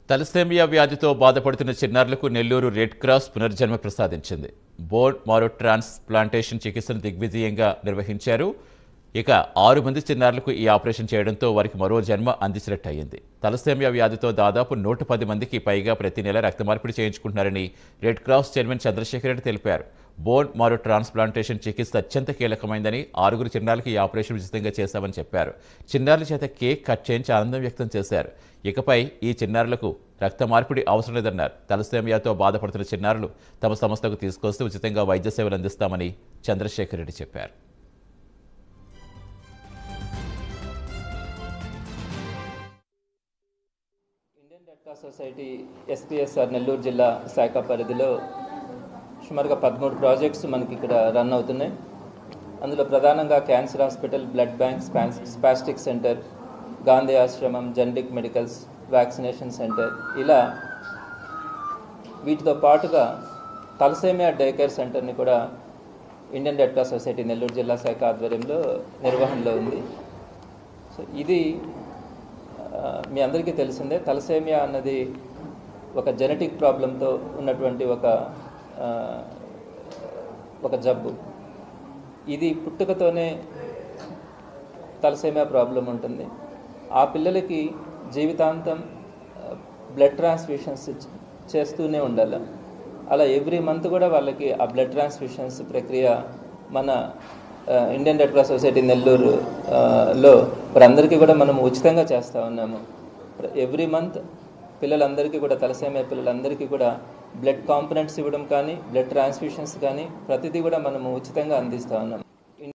thalassemia వ్యాధితో బాధపడుతున్న చిన్నారులకు నెల్లూరు రెడ్ క్రాస్ పునర్జన్మ ప్రసాదించింది బోన్ మారో ట్రాన్స్ప్లాంటేషన్ చికిత్సను దిగ్విజయంగా నిర్వహించారు ఇక ఆరు మంది చిన్నారులకు ఈ ఆపరేషన్ చేయడంతో వారికి మరో జన్మ అందించినట్టు అయింది తలసేమియా వ్యాధితో దాదాపు నూట పది మందికి పైగా ప్రతి నెల రక్త మార్పిడి చేయించుకుంటున్నారని red cross chairman Chandrashekar Reddy తెలిపారు బోన్ మారో ట్రాన్స్ప్లాంటేషన్ చికిత్స అత్యంత కీలకమైందని ఆరుగురు చిన్నారులకు ఈ ఆపరేషన్ ఉచితంగా చేశామని చెప్పారు చిన్నారుల చేత కేక్ కట్ చేయించి ఆనందం వ్యక్తం చేశారు ఇకపై ఈ చిన్నారులకు రక్త మార్పిడి అవసరం లేదన్నారు తలసేమియాతో బాధపడుతున్న చిన్నారులు తమ సంస్థకు తీసుకొస్తే ఉచితంగా వైద్య సేవలు అందిస్తామని చంద్రశేఖర్ రెడ్డి చెప్పారు Indian red cross society SPSR Nellore జిల్లా శాఖ పరిధిలో సుమారుగా పదమూడు ప్రాజెక్ట్స్ మనకి ఇక్కడ రన్ అవుతున్నాయి అందులో ప్రధానంగా క్యాన్సర్ హాస్పిటల్ బ్లడ్ బ్యాంక్ స్పాన్స్ స్పాస్టిక్ సెంటర్ గాంధీ ఆశ్రమం జనరిక్ మెడికల్స్ వ్యాక్సినేషన్ సెంటర్ ఇలా వీటితో పాటుగా తలసేమియా డే కేర్ సెంటర్ని కూడా Indian red cross society Nellore జిల్లా శాఖ ఆధ్వర్యంలో నిర్వహణలో ఉంది సో ఇది ఆ, మీ అందరికీ తెలిసిందే తలసేమియా అన్నది ఒక జెనెటిక్ ప్రాబ్లంతో ఉన్నటువంటి ఒక ఆ, ఒక జబ్బు ఇది పుట్టుకతోనే తలసేమియా ప్రాబ్లం ఉంటుంది ఆ పిల్లలకి జీవితాంతం బ్లడ్ ట్రాన్స్ఫ్యూషన్స్ చేస్తూనే ఉండాలి అలా ఎవ్రీ మంత్ కూడా వాళ్ళకి ఆ బ్లడ్ ట్రాన్స్ఫ్యూషన్స్ ప్రక్రియ మన ఆ, Indian red cross society Nellore ఆ, లో వారందరికీ కూడా మనం ఉచితంగా చేస్తూ ఉన్నాము ఎవ్రీ మంత్ పిల్లలందరికీ కూడా తలసేమియా పిల్లలందరికీ కూడా బ్లడ్ కాంపనెంట్స్ ఇవ్వడం కానీ బ్లడ్ ట్రాన్స్ఫ్యూషన్స్ కానీ ప్రతిదీ కూడా మనము ఉచితంగా అందిస్తూ ఉన్నాం